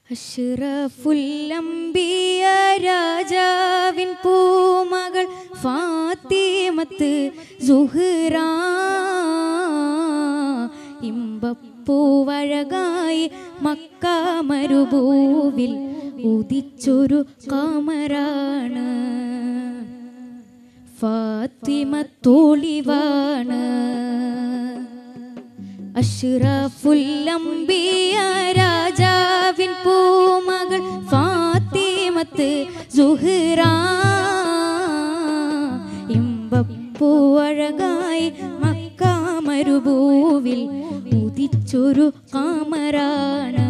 അഷ്റഫുല്ലംബിയ രാജാവിൻ പൂമകൾ ഫാത്തിമത്ത് സുഹ്റ ഇമ്പപ്പൂവഴകായി മക്ക മരുഭൂവിൽ ഉദിച്ചൊരു കാമരാണ് ഫാത്തിമത്തോളിവാണ് അഷ്റഫുല്ലംബിയ രാജാവിൻ പൂമകൾ ഫാത്തിമത്ത് സുഹ്റ ഇമ്പപ്പൂവഴകായി മക്ക മരുഭൂവിൽ ഉദിച്ചൊരു കാമരാണ്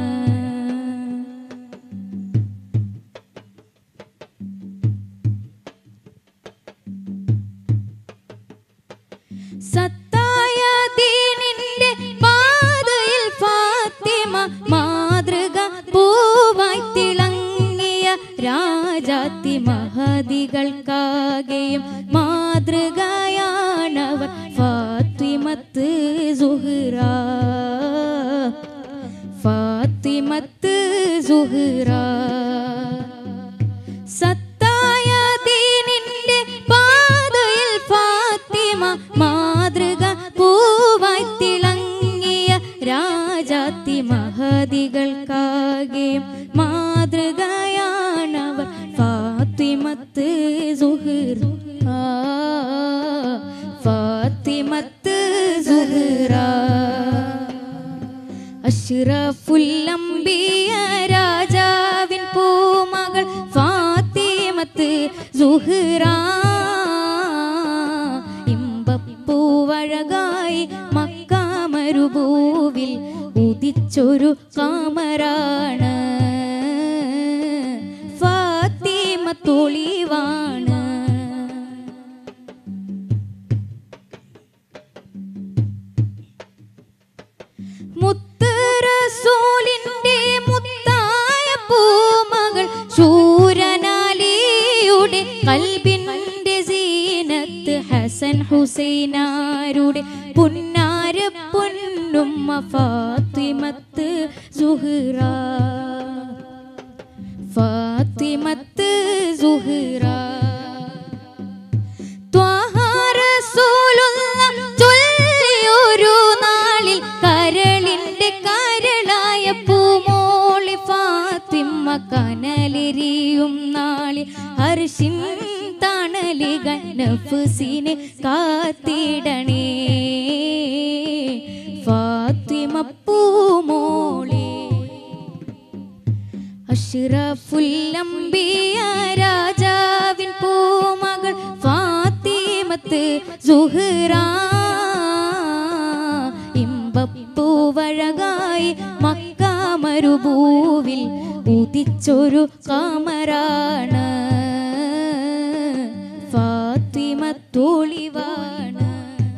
സത്തായ ദീനിന്റെ പാതയിൽ ഫാത്തിമ മാതൃക പൂവായി തിളങ്ങിയ രാജാത്തി മഹതികൾക്കാകെയും മാതൃകയാണവർ ഫാത്തിമത്ത് സുഹ്റ ഫാത്തിമത്ത് സുഹ്റ സത്തായ ദീനിന്റെ പാതയിൽ ഫാത്തിമ മാതൃക പൂവായി തിളങ്ങിയ രാജാത്തി മഹതികൾക്കാകെ മാതൃകയാണവർ ഫാത്തിമത്ത് സുഹൃ ഫാത്തിമത്ത് സുഹ്റ അഷ്റഫുല്ലംബിയ രാജാവിൻ പൂമകൾ ഫാത്തിമത്ത് സുഹ്റ ഇമ്പപ്പൂവഴകായി മക്ക മരുഭൂവിൽ ഉദിച്ചൊരു കാമരാണ് ഫാത്തിമ തൊളിവാണ് മുത്ത് റസൂലിന്റെ മുത്തായ പൂമകൾ ശൂരനാലിയുടെ കൽബിന്റെ സീനത്ത് ഹസൻ ഹുസൈനാരുടെ പുന്നാര പൊന്നുമ്മ ഫാത്തിമത്ത് സുഹ്റ ഫാത്തിമത്ത് സുഹ്റ ത്വാഹ റസൂലുള്ള ചൊല്ലിയൊരു നാളിൽ കരളിന്റെ കരളായ പൂമോളി ഫാത്തിമ കനലെരിയും നാളിൽ ഹർഷിൻ തണലികൾ നഫ്സിനെ കാത്തിടണേ ഫാത്തിമ പൂമോളി അഷ്റഫുല്ലംബിയ രാജാവിൻ പൂമകൾ ഫാത്തിമത്ത് സുഹ്റ ഇമ്പപ്പൂവഴകായി മക്ക മരുഭൂവിൽ ഉദിച്ചൊരു കാമരാണ് ഫാത്തിമത്തോളിവാണ്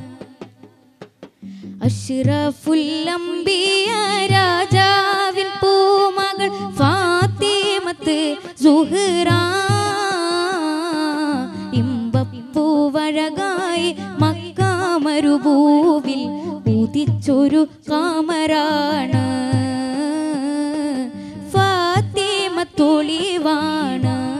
അഷ്റഫുല്ലംബിയ രാജാവിൻ പൂമകൾ ഫാത്തിമത്ത് സുഹ്റ ഇമ്പപ്പൂവഴകായി മക്ക മരുഭൂവിൽ ഉദിച്ചൊരു കാമരാണ് ഫാത്തിമ തൊളിവാണ്